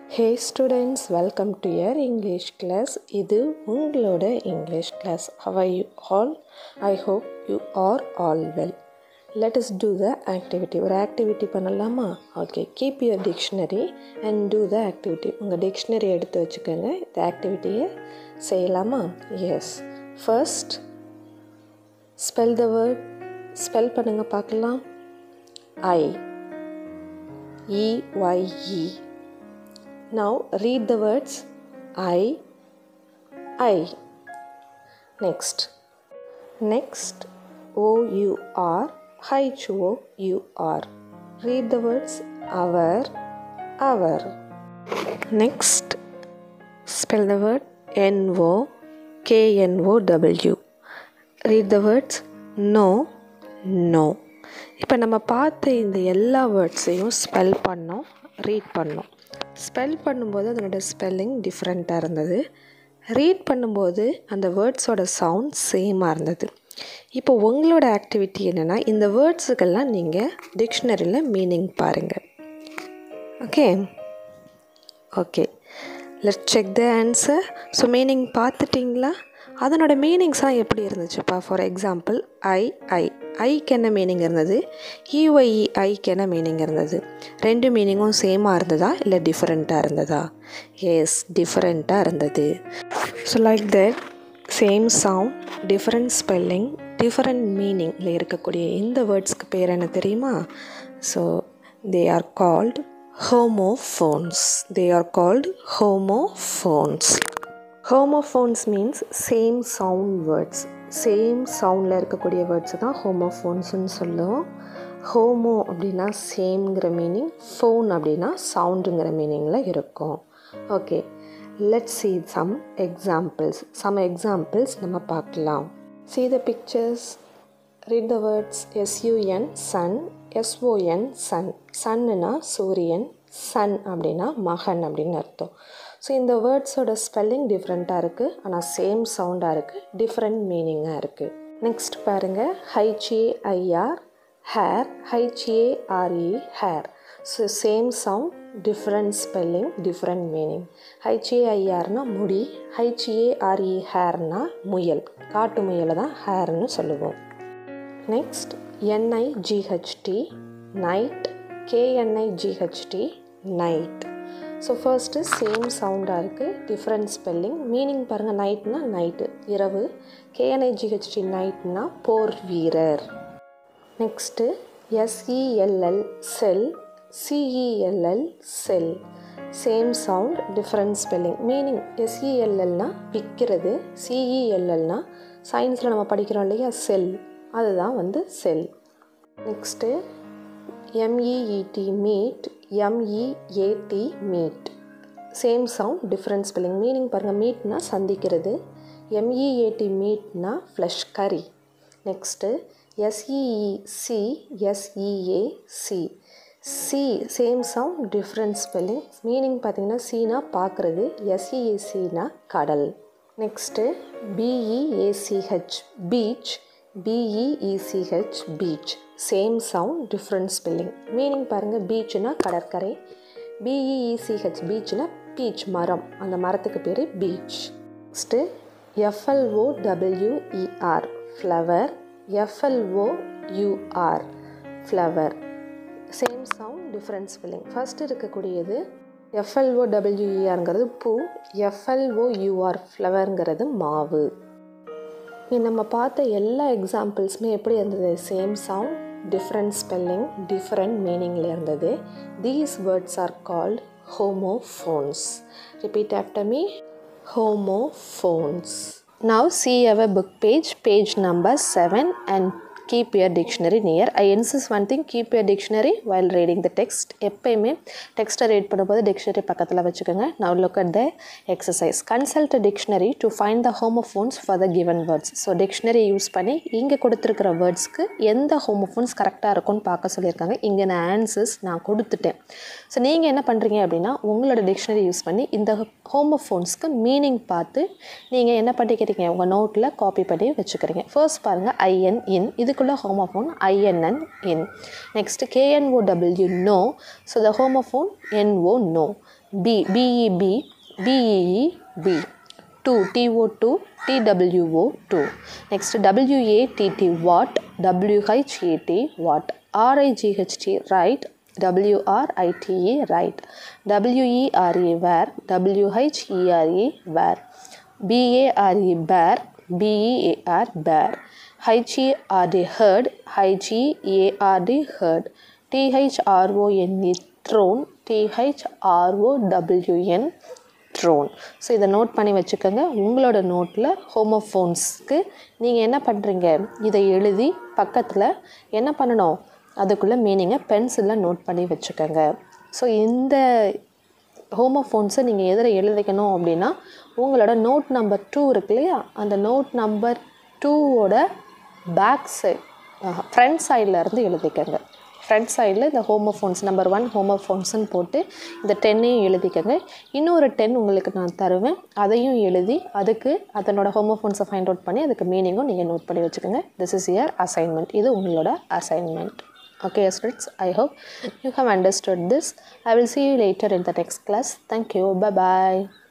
Hey students welcome to your English class இது உங்களோட English class how you all I hope you are all well let us do the activity ஒரு activity பண்ணலாமா okay keep your dictionary and do the activity உங்கள் dictionary எடுத்து வச்சுக்கோங்க இந்த ஆக்டிவிட்டியை செய்யலாமா yes first spell the word spell பண்ணுங்கள் பார்க்கலாம் ஐ E-Y-E. Now read the words I, I. Next. Next, O-U-R, H-O-U-R. Read the words our, our. Next, spell the word N-O, K-N-O-W. Read the words no, no. இப்போ நம்ம பார்த்த இந்த எல்லா வேர்ட்ஸையும் spell பண்ணோம் read பண்ணோம் ஸ்பெல் பண்ணும்போது அதனோட ஸ்பெல்லிங் டிஃப்ரெண்ட்டாக இருந்தது ரீட் பண்ணும்போது அந்த வேர்ட்ஸோட சவுண்ட் சேமாக இருந்தது இப்போ உங்களோட ஆக்டிவிட்டி என்னென்னா இந்த வேர்ட்ஸுக்கெல்லாம் நீங்கள் டிக்ஷனரியில் மீனிங் பாருங்கள் okay okay let check the answer so meaning பார்த்துட்டிங்களா அதனோட மீனிங்ஸ்லாம் எப்படி இருந்துச்சுப்பா ஃபார் எக்ஸாம்பிள் ஐ ஐ ஐக்கு என்ன மீனிங் இருந்தது இஒஇ ஐக்கு என்ன மீனிங் இருந்தது ரெண்டு மீனிங்கும் சேமாக இருந்ததா இல்லை டிஃப்ரெண்ட்டாக இருந்ததா எஸ் டிஃப்ரெண்ட்டாக இருந்தது so like that same sound different spelling different மீனிங்கில் இருக்கக்கூடிய இந்த வேர்ட்ஸ்க்கு பேர் என்ன தெரியுமா so they are called homophones they are called homophones homophones means same sound words same சவுண்டில் இருக்கக்கூடிய வேர்ட்ஸ் தான் ஹோமோஃபோன்ஸ்னு சொல்லுவோம் ஹோமோ அப்படின்னா சேம்ங்கிற மீனிங் ஃபோன் அப்படின்னா சவுண்டுங்கிற மீனிங்கில் இருக்கும் okay let see some examples some examples நம்ம பார்க்கலாம் see the pictures read the words S U N sun S O N sun சன்னுனா சூரியன் சன் அப்படின்னா மகன் அப்படின்னு அர்த்தம் ஸோ இந்த வேர்ட்ஸோட ஸ்பெல்லிங் டிஃப்ரெண்ட்டாக இருக்குது ஆனால் சேம் சவுண்டாக இருக்குது டிஃப்ரெண்ட் மீனிங்காக இருக்குது நெக்ஸ்ட் பாருங்கள் H A I R hair H A R E hare so same sound different spelling different meaning ஹைச்ஏஐஆர்னா முடி ஹைச்ஏஆர்இ ஹேர்னா முயல் காட்டு முயலை தான் ஹேர்னு சொல்லுவோம் next N I G H T night K N I G H T knight so first same சவுண்டாக இருக்குது டிஃப்ரெண்ட் ஸ்பெல்லிங் மீனிங் பாருங்கள் நைட்னா நைட்டு இரவு கேஎன்ஐஜிஹெச்டி நைட்னா போர் வீரர் next S E L L sell C E L L cell same sound different spelling meaning எஸ்இஎல்எல்னா விற்கிறது சிஇஎல்எல்னா சயின்ஸில் நம்ம படிக்கிறோம் இல்லையா செல் அதுதான் வந்து cell next M E E T meet M E A T meat same sound different spelling meaning பாருங்கள் மீட்னா சந்திக்கிறது எம்இஏடி மீட்னா ஃப்ளஷ் கறி next S E E see S E A sea see same sound different spelling meaning பார்த்தீங்கன்னா சீனா பார்க்குறது எஸ்இஏசினா கடல் next B E A C H beach B E E C H beech same sound different spelling meaning பாருங்கள் பீச்னா கடற்கரை பிஇஇசிஹெச் பீச்னா பீச் மரம் அந்த மரத்துக்கு பேர் beech next F L O W E R flower F L O flour same sound different spelling first இருக்கக்கூடியது எஃப்எல்ஓ டபிள்யூஇஆருங்கிறது பூ எஃப்எல்ஓ யூஆர் ஃப்ளவருங்கிறது மாவு நம்ம பார்த்த எல்லா எக்ஸாம்பிள்ஸுமே எப்படி இருந்தது same sound different spelling different மீனிங்கில் இருந்தது these words are called homophones repeat after me homophones now see our book page page number seven and keep your dictionary near I insist one thing keep your dictionary while reading the text எப்பயுமே டெக்ஸ்ட்டை read பண்ணும்போது dictionary பக்கத்தில் வச்சுக்கோங்க now look at the exercise consult dictionary to find the homophones for the given words so dictionary use பண்ணி இங்கே கொடுத்துருக்கிற வேர்ட்ஸ்க்கு எந்த homophones கரெக்டாக இருக்கும்னு பார்க்க சொல்லியிருக்காங்க இங்கே நான் ஆன்சர்ஸ் நான் கொடுத்துட்டேன் ஸோ நீங்கள் என்ன பண்ணுறீங்க அப்படின்னா உங்களோட டிக்ஷனரி யூஸ் பண்ணி இந்த ஹோமோஃபோன்ஸ்க்கு மீனிங் பார்த்து நீங்கள் என்ன பண்ணிக்கிறீங்க உங்கள் நோட்டில் காப்பி பண்ணி வச்சுக்கிறீங்க ஃபர்ஸ்ட் பாருங்கள் ஐஎன் இன் இதுக்குள்ள homophone I N N inn next K N O W know so the homophone N O no be B E be B E E bee to T O two T W O two next W A T T watt W H A T what R I G H T right WRITE right WERA where WHERE where BARE bear BEAR bear HERD heard HEARD heard THRONE throne THROWN thrown so இதை note பண்ணி வச்சுக்கோங்க உங்களோட நோட்டில் ஹோமோஃபோன்ஸ்க்கு நீங்கள் என்ன பண்ணுறீங்க இதை எழுதி பக்கத்தில் என்ன பண்ணணும் அதுக்குள்ளே மீனிங்கை பென்சிலில் நோட் பண்ணி வச்சுக்கோங்க ஸோ இந்த ஹோமோஃபோன்ஸை நீங்கள் எதில் எழுதிக்கணும் அப்படின்னா உங்களோட நோட் நம்பர் டூ இருக்கு இல்லையா அந்த நோட் நம்பர் டூவோட பேக் சைட் ஃப்ரண்ட் சைடில் இருந்து எழுதிக்கங்க ஃப்ரண்ட் சைடில் இந்த ஹோமோஃபோன்ஸ் நம்பர் ஒன் ஹோமோஃபோன்ஸ்னு போட்டு இந்த டென்னையும் எழுதிக்கங்க இன்னொரு டென் உங்களுக்கு நான் தருவேன் அதையும் எழுதி அதுக்கு அதனோட ஹோமோஃபோன்ஸை ஃபைண்ட் அவுட் பண்ணி அதுக்கு மீனிங்கும் நீங்கள் நோட் பண்ணி வச்சுக்கோங்க திஸ் இஸ் இயர் அசைன்மெண்ட் இது உங்களோட assignment Okay, students, I hope you have understood this. I will see you later in the next class. Thank you. Bye bye.